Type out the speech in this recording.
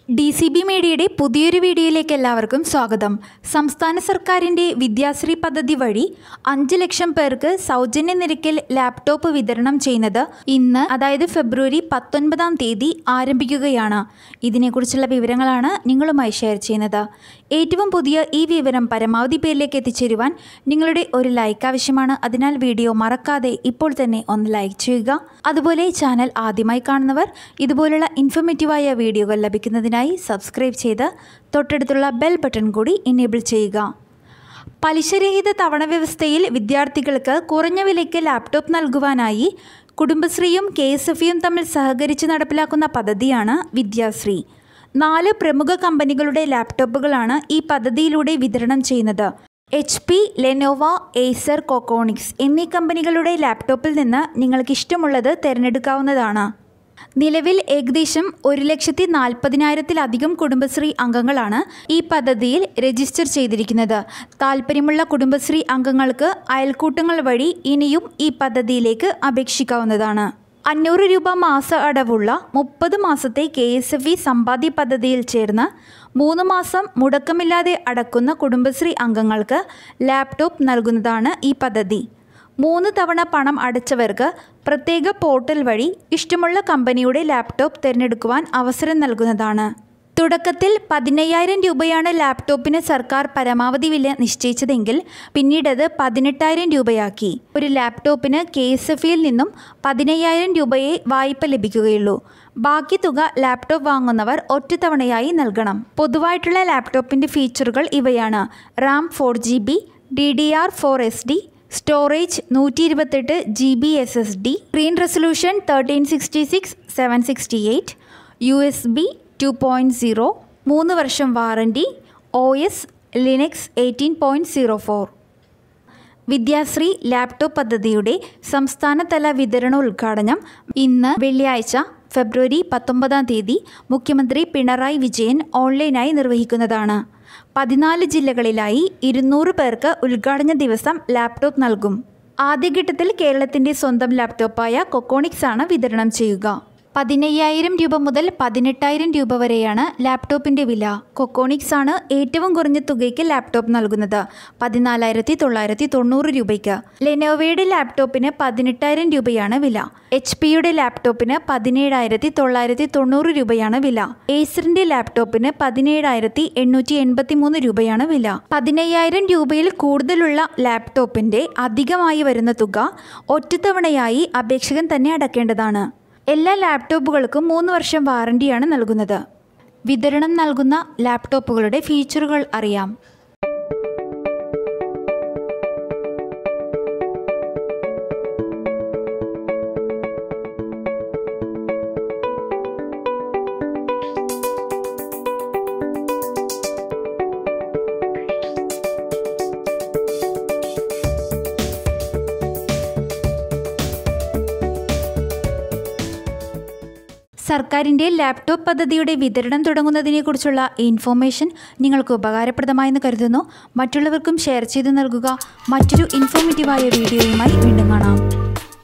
D C B മീഡിയയുടെ പുതിയൊരു വീഡിയോയിലേക്ക് എല്ലാവർക്കും സ്വാഗതം സംസ്ഥാന സർക്കാരിൻ്റെ വിദ്യാശ്രീ പദ്ധതി വഴി അഞ്ച് ലക്ഷം പേർക്ക് സൗജന്യ നിരക്കിൽ ലാപ്ടോപ്പ് വിതരണം ചെയ്യുന്നത് ഇന്ന് അതായത് ഫെബ്രുവരി പത്തൊൻപതാം തീയതി ആരംഭിക്കുകയാണ് ഇതിനെക്കുറിച്ചുള്ള വിവരങ്ങളാണ് നിങ്ങളുമായി ഷെയർ ചെയ്യുന്നത് ഏറ്റവും പുതിയ ഈ വിവരം പരമാവധി പേരിലേക്ക് എത്തിച്ചേരുവാൻ നിങ്ങളുടെ ഒരു ലൈക്ക് ആവശ്യമാണ് അതിനാൽ വീഡിയോ മറക്കാതെ ഇപ്പോൾ തന്നെ ഒന്ന് ലൈക്ക് ചെയ്യുക അതുപോലെ ചാനൽ ആദ്യമായി കാണുന്നവർ ഇതുപോലുള്ള ഇൻഫോർമേറ്റീവായ വീഡിയോകൾ ലഭിക്കുന്നതിനായി സബ്സ്ക്രൈബ് ചെയ്ത് തൊട്ടടുത്തുള്ള ബെൽ ബട്ടൺ കൂടി എനേബിൾ ചെയ്യുക പലിശരഹിത തവണ വ്യവസ്ഥയിൽ വിദ്യാർത്ഥികൾക്ക് കുറഞ്ഞ വിലയ്ക്ക് ലാപ്ടോപ്പ് നൽകുവാനായി കുടുംബശ്രീയും കെ എസ് എഫ് യും തമ്മിൽ സഹകരിച്ച് നടപ്പിലാക്കുന്ന പദ്ധതിയാണ് വിദ്യാശ്രീ നാല് പ്രമുഖ കമ്പനികളുടെ ലാപ്ടോപ്പുകളാണ് ഈ പദ്ധതിയിലൂടെ വിതരണം ചെയ്യുന്നത് H P Lenovo Acer Coconics എന്നീ കമ്പനികളുടെ ലാപ്ടോപ്പിൽ നിന്ന് നിങ്ങൾക്ക് ഇഷ്ടമുള്ളത് തിരഞ്ഞെടുക്കാവുന്നതാണ് നിലവിൽ ഏകദേശം ഒരു ലക്ഷത്തി നാൽപ്പതിനായിരത്തിലധികം കുടുംബശ്രീ അംഗങ്ങളാണ് ഈ പദ്ധതിയിൽ രജിസ്റ്റർ ചെയ്തിരിക്കുന്നത് താൽപ്പര്യമുള്ള കുടുംബശ്രീ അംഗങ്ങൾക്ക് അയൽക്കൂട്ടങ്ങൾ വഴി ഇനിയും ഈ പദ്ധതിയിലേക്ക് അപേക്ഷിക്കാവുന്നതാണ് അഞ്ഞൂറ് രൂപ മാസ അടവുള്ള മുപ്പത് മാസത്തെ കെ എസ് എഫ് ഇ സമ്പാദ്യ പദ്ധതിയിൽ ചേർന്ന് മൂന്ന് മാസം മുടക്കമില്ലാതെ അടക്കുന്ന കുടുംബശ്രീ അംഗങ്ങൾക്ക് ലാപ്ടോപ്പ് നൽകുന്നതാണ് ഈ പദ്ധതി മൂന്ന് തവണ പണം അടച്ചവർക്ക് പ്രത്യേക പോർട്ടൽ വഴി ഇഷ്ടമുള്ള കമ്പനിയുടെ ലാപ്ടോപ്പ് തിരഞ്ഞെടുക്കുവാൻ അവസരം നൽകുന്നതാണ് തുടക്കത്തിൽ പതിനയ്യായിരം രൂപയാണ് ലാപ്ടോപ്പിന് സർക്കാർ പരമാവധി വില നിശ്ചയിച്ചതെങ്കിൽ പിന്നീടത് പതിനെട്ടായിരം രൂപയാക്കി ഒരു ലാപ്ടോപ്പിന് കെ എസ് എഫ് ഇയിൽ നിന്നും പതിനയ്യായിരം രൂപയെ വായ്പ ലഭിക്കുകയുള്ളൂ ബാക്കി തുക ലാപ്ടോപ്പ് വാങ്ങുന്നവർ ഒറ്റത്തവണയായി നൽകണം പൊതുവായിട്ടുള്ള ലാപ്ടോപ്പിൻ്റെ ഫീച്ചറുകൾ ഇവയാണ് RAM four G B D D R four S D storage നൂറ്റി ഇരുപത്തെട്ട് G B S S D screen resolution thirteen sixty six seven sixty eight U S B two point zero മൂന്ന് വർഷം warranty O S Linux eighteen point zero four Vidyashree laptop പദ്ധതിയുടെ സംസ്ഥാനതല വിതരണ ഉദ്ഘാടനം ഇന്ന് വെള്ളിയാഴ്ച ഫെബ്രുവരി പത്തൊമ്പതാം തീയതി മുഖ്യമന്ത്രി പിണറായി വിജയൻ ഓൺലൈനായി നിർവഹിക്കുന്നതാണ് പതിനാല് ജില്ലകളിലായി ഇരുന്നൂറ് പേർക്ക് ഉദ്ഘാടന ദിവസം ലാപ്ടോപ്പ് നൽകും ആദ്യഘട്ടത്തിൽ കേരളത്തിൻ്റെ സ്വന്തം ലാപ്ടോപ്പായ കൊക്കോണിക്സ് ആണ് വിതരണം ചെയ്യുക പതിനയ്യായിരം രൂപ മുതൽ പതിനെട്ടായിരം രൂപ വരെയാണ് ലാപ്ടോപ്പിൻ്റെ വില കൊക്കോണിക്സ് ആണ് ഏറ്റവും കുറഞ്ഞ തുകയ്ക്ക് ലാപ്ടോപ്പ് നൽകുന്നത് പതിനാലായിരത്തി തൊള്ളായിരത്തി തൊണ്ണൂറ് രൂപയ്ക്ക് ലെനോവയുടെ ലാപ്ടോപ്പിന് പതിനെട്ടായിരം രൂപയാണ് വില എച്ച് പിയുടെ ലാപ്ടോപ്പിന് പതിനേഴായിരത്തി തൊള്ളായിരത്തി തൊണ്ണൂറ് രൂപയാണ് വില ഏസറിന്റെ ലാപ്ടോപ്പിന് പതിനേഴായിരത്തി എണ്ണൂറ്റി എൺപത്തി മൂന്ന് രൂപയാണ് വില പതിനയ്യായിരം രൂപയിൽ കൂടുതലുള്ള ലാപ്ടോപ്പിന്റെ അധികമായി വരുന്ന തുക ഒറ്റത്തവണയായി അപേക്ഷകൻ തന്നെ അടക്കേണ്ടതാണ് എല്ലാ ലാപ്ടോപ്പുകൾക്കും മൂന്ന് വർഷം വാറണ്ടിയാണ് നൽകുന്നത് വിതരണം നൽകുന്ന ലാപ്ടോപ്പുകളുടെ ഫീച്ചറുകൾ അറിയാം സർക്കാരിൻ്റെ ലാപ്ടോപ്പ് പദ്ധതിയുടെ വിതരണം തുടങ്ങുന്നതിനെക്കുറിച്ചുള്ള ഇൻഫോർമേഷൻ നിങ്ങൾക്ക് ഉപകാരപ്രദമായെന്ന് കരുതുന്നു മറ്റുള്ളവർക്കും ഷെയർ ചെയ്തു നൽകുക മറ്റൊരു ഇൻഫോർമേറ്റീവായ വീഡിയോയുമായി വീണ്ടും കാണാം